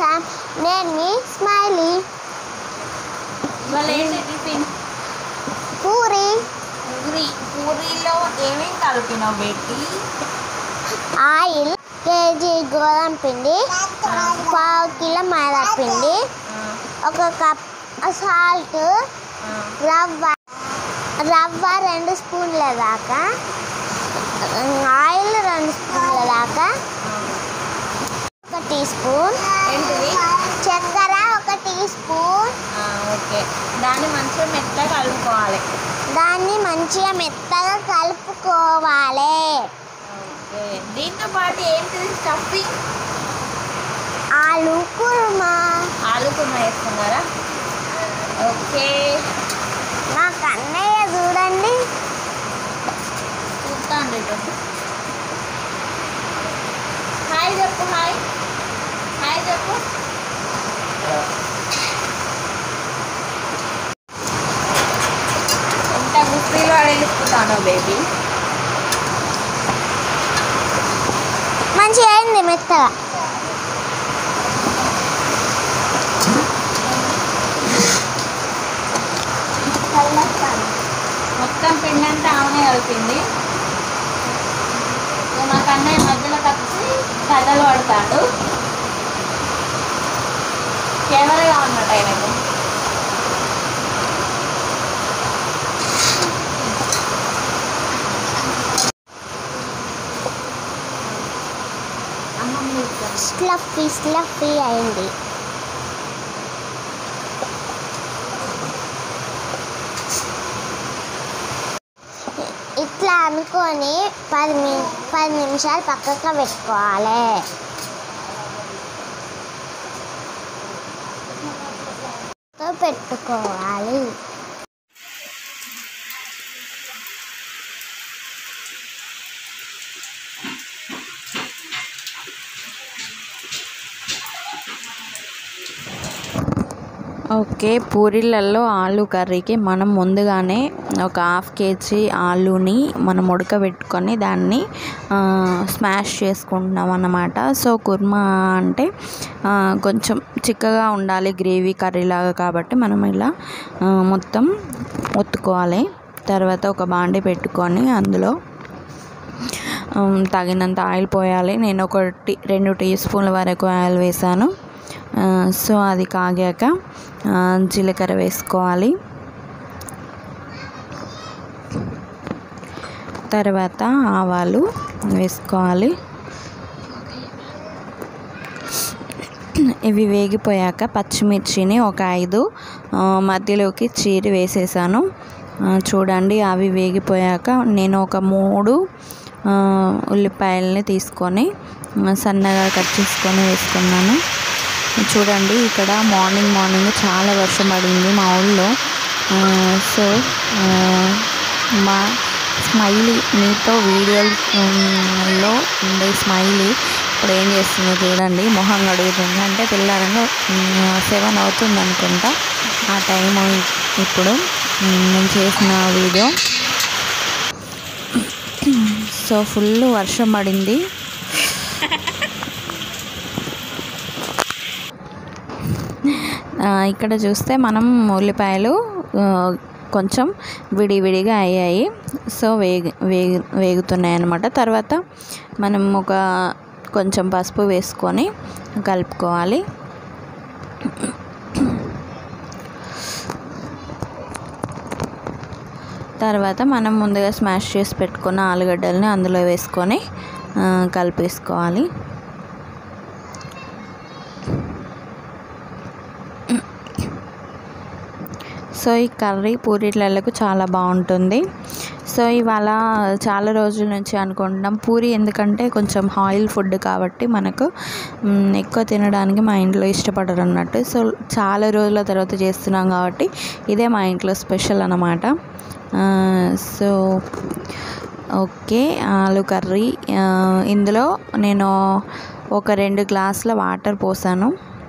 Sam నేను మీ smiley ఇవాళ ఏంటి టిఫిన్ పూరి పూరి పూరీలో ఏమేమి కలిపినావు బేటి ఆయిల్ కేజీ గోధుమ పిండి పావు కిలో మైదా పిండి ఒక కప్ సాల్ట్ రవ్వ రవ్వ రెండు స్పూన్ల దాకా ఆయిల్ రెండు స్పూన్ల దాకా ఒక టీ స్పూన్ ఏంటిది చక్కెర ఒక టీ స్పూన్ ఆ, ఓకే దాన్ని మంచిగా మెత్తగా కలుపుకోవాలి దాన్ని మంచిగా మెత్తగా కలుపుకోవాలి ఓకే దీంతో పాటు ఏంటిది స్టఫింగ్ ఆలు కుర్మా ఆలు కుర్మా వేసుకున్నారా ఓకే మా కన్నయ్య చూడండి చూస్తా అండి ఇటు హాయ్ చెప్పు హాయ్ హాయ్ చెప్పు ఎంత గుప్పిలో అడేసుకుంటాను బేబీ మంచిగా అయింది మెత్తగా మొత్తం పిండి అంతా ఆమెనే కలిపింది ఇక మా కన్నయ్య మధ్యలో కలిసి కథలు పడతాడు కెమెరాగా ఉన్నట్టు ఆయనకు అమ్మమ్మ చెప్తాను. స్లఫీ స్లఫీ అయింది ఇట్లా అనుకొని పది మి పది నిమిషాలు పక్కకు పెట్టుకోవాలి తో పెట్టుకోవాలి ఓకే పూరీలలో ఆలు కర్రీకి మనం ముందుగానే ఒక హాఫ్ కేజీ ఆలుని మనం ఉడకబెట్టుకొని దాన్ని ఆ, స్మాష్ చేసుకుంటున్నాం అన్నమాట సో కుర్మా అంటే ఆ, కొంచెం చిక్కగా ఉండాలి గ్రేవీ కర్రీ లాగా కాబట్టి మనం ఇలా ఆ, మొత్తం ఒత్తుకోవాలి తర్వాత ఒక బాండి పెట్టుకొని అందులో ఉమ్, తగినంత ఆయిల్ పోయాలి నేను ఒక టీ రెండు టీ స్పూన్ల వరకు ఆయిల్ వేసాను ఆ, సో అది కాగాక ఆ, జీలకర్ర వేసుకోవాలి తర్వాత ఆవాలు వేసుకోవాలి ఇవి వేగిపోయాక పచ్చిమిర్చిని ఒక ఐదు ఆ, మధ్యలోకి చీరి వేసేసాను ఆ, చూడండి అవి వేగిపోయాక నేను ఒక మూడు ఆ, ఉల్లిపాయలని తీసుకొని ఆ, సన్నగా కట్ చేసుకొని వేసుకున్నాను చూడండి ఇక్కడ మార్నింగ్ మార్నింగ్ చాలా వర్షం పడింది మా ఊళ్ళో ఆ, సో ఆ, మా స్మైలీ మీతో వీడియోలో ఉండే స్మైలీ ఇప్పుడు ఏం చేస్తుందో చూడండి మొహం కడుగుతుంది అంటే పిల్లరంగా సెవెన్ అవుతుంది అనుకుంటా ఆ టైం ఇప్పుడు ఉమ్, నేను చేసిన వీడియో సో ఫుల్ వర్షం పడింది ఆ, ఇక్కడ చూస్తే మనం ఉల్లిపాయలు ఆ, కొంచెం విడివిడిగా అయ్యాయి సో వేగి వేగి వేగుతున్నాయి అన్నమాట తర్వాత మనం ఒక కొంచెం పసుపు వేసుకొని కలుపుకోవాలి తర్వాత మనం ముందుగా స్మాష్ చేసి పెట్టుకున్న ఆలుగడ్డల్ని అందులో వేసుకొని ఆ, కలిపేసుకోవాలి సో ఈ కర్రీ పూరీలకు చాలా బాగుంటుంది సో ఇవాళ చాలా రోజుల నుంచి అనుకుంటున్నాం పూరి ఎందుకంటే కొంచెం ఆయిల్ ఫుడ్ కాబట్టి మనకు మ్, ఎక్కువ తినడానికి మా ఇంట్లో ఇష్టపడరు అన్నట్టు సో చాలా రోజుల తర్వాత చేస్తున్నాం కాబట్టి ఇదే మా ఇంట్లో స్పెషల్ అన్నమాట ఆ, సో ఓకే ఆలు కర్రీ ఆ, ఇందులో నేను ఒక రెండు గ్లాసుల వాటర్ పోసాను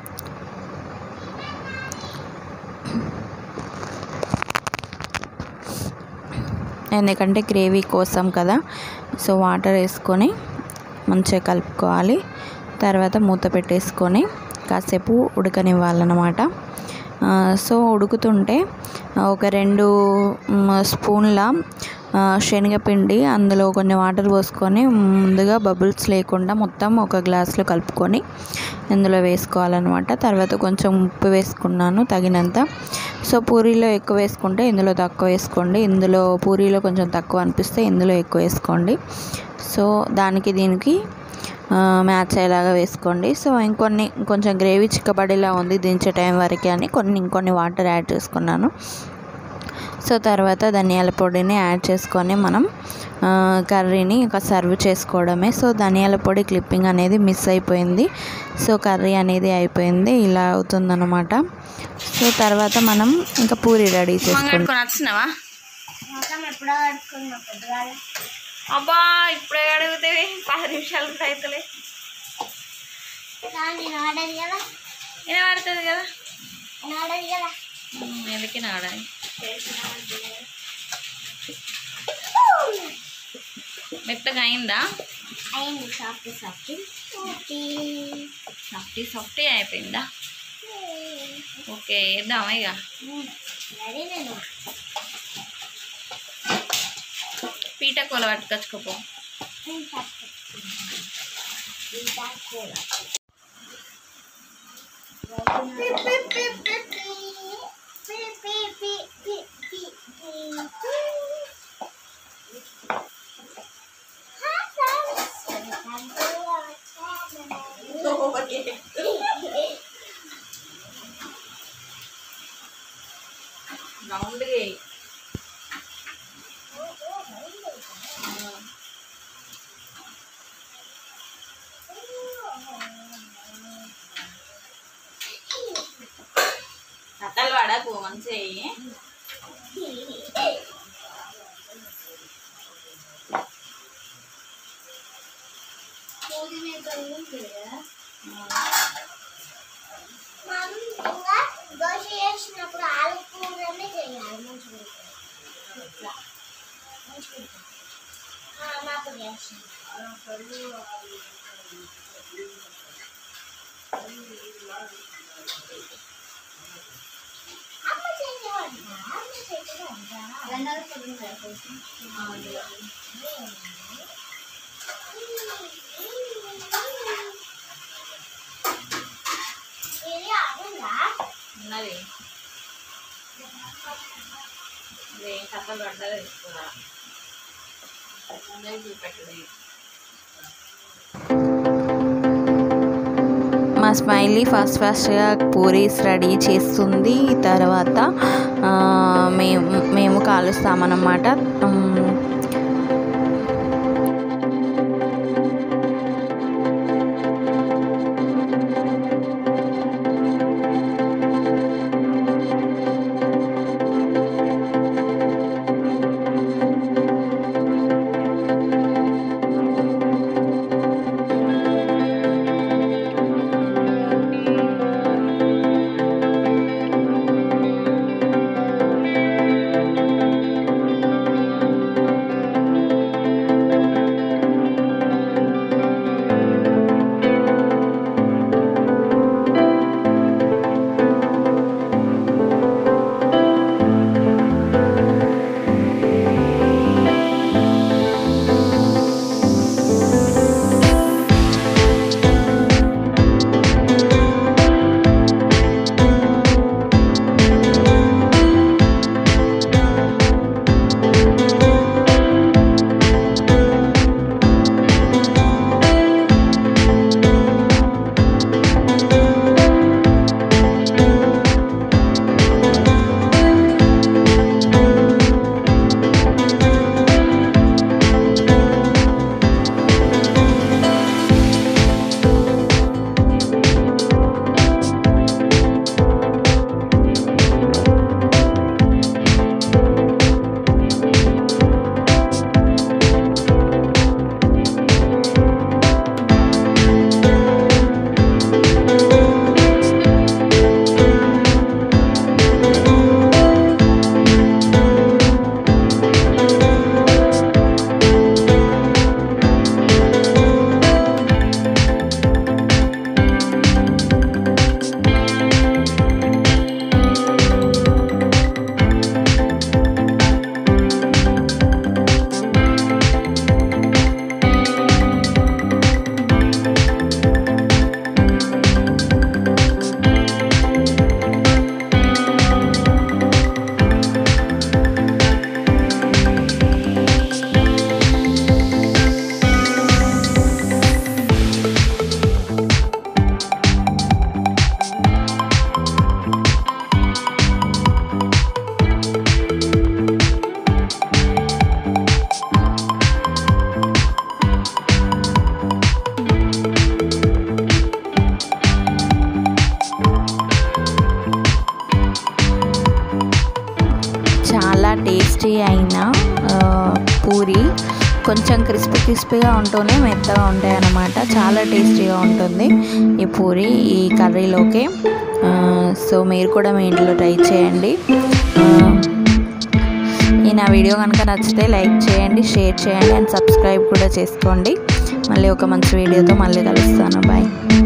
ఎందుకంటే గ్రేవీ కోసం కదా సో వాటర్ వేసుకొని మంచిగా కలుపుకోవాలి తర్వాత మూత పెట్టేసుకొని కాసేపు ఉడకనివ్వాలన్నమాట ఆ, సో ఉడుకుతుంటే ఒక రెండు మ్, స్పూన్ల ఆ, శనగపిండి అందులో కొన్ని వాటర్ పోసుకొని ముందుగా బబుల్స్ లేకుండా మొత్తం ఒక గ్లాస్లో కలుపుకొని ఇందులో వేసుకోవాలన్నమాట తర్వాత కొంచెం ఉప్పు వేసుకున్నాను తగినంత సో పూరీలో ఎక్కువ వేసుకుంటే ఇందులో తక్కువ వేసుకోండి ఇందులో పూరీలో కొంచెం తక్కువ అనిపిస్తే ఇందులో ఎక్కువ వేసుకోండి సో దానికి దీనికి ఆ, మ్యాచ్ అయ్యేలాగా వేసుకోండి సో ఇంకొన్ని కొంచెం గ్రేవీ చిక్కబడేలా ఉంది దించే టైం వరకే అని కొన్ని ఇంకొన్ని వాటర్ యాడ్ చేసుకున్నాను సో తర్వాత ధనియాల పొడిని యాడ్ చేసుకొని మనం ఆ, కర్రీని ఇంకా సర్వ్ చేసుకోవడమే సో ధనియాల పొడి క్లిప్పింగ్ అనేది మిస్ అయిపోయింది సో కర్రీ అనేది అయిపోయింది ఇలా అవుతుందన్నమాట సో తర్వాత మనం ఇంకా పూరి రెడీ చేసుకుంటాం కడుక్కొని వచ్చినావా మొత్తం ఎప్పుడో కడుక్కున్నాం పొద్దుగాల అబ్బా ఇప్పుడే అడిగితే పది నిమిషాలు కూడా అవుతలే కానీ నేను ఆర్డర్ కదా విన పడుతుంది కదా నేను ఆర్డర్ కదా ఎందుకే నాడని మెత్తగా అయిందా అయింది soft soft okay softy softy అయిపోయిందా ఓకే వేద్దామా ఇక రెడీ నేను పీట కూల పట్టుకొచ్చుకోపో రౌండ్గా కథలు పడకు మంచిగా అయ్యి మనం ఇంకా దోశ చేసినప్పుడు ఆలు కూరనే చేయాలి మంచిగా ఉంటుంది. ఇట్లా. మంచిగా ఉంటుంది. ఆ, నాకు చేసిన అమ్మ చేసేవాడు అమ్మ చేసేవాడు ఇది ఆగుందా ఉన్నది ఇదే కథలు పడ్డది తీసుకురా అందరికి చూపెట్టదు మా స్మైలీ ఫాస్ట్ ఫాస్ట్గా పూరీస్ రెడీ చేస్తుంది తర్వాత ఆ, మేము మేము కాలుస్తామన్నమాట ఉమ్, టేస్టీ అయిన ఆ, పూరి కొంచెం క్రిస్పీ క్రిస్పీగా ఉంటూనే మెత్తగా ఉంటాయి అన్నమాట చాలా టేస్టీగా ఉంటుంది ఈ పూరి ఈ కర్రీలోకి ఆ, సో మీరు కూడా మీ ఇంట్లో ట్రై చేయండి ఆ, ఈ నా వీడియో కనుక నచ్చితే లైక్ చేయండి షేర్ చేయండి అండ్ సబ్స్క్రైబ్ కూడా చేసుకోండి మళ్ళీ ఒక మంచి వీడియోతో మళ్ళీ కలుస్తాను బాయ్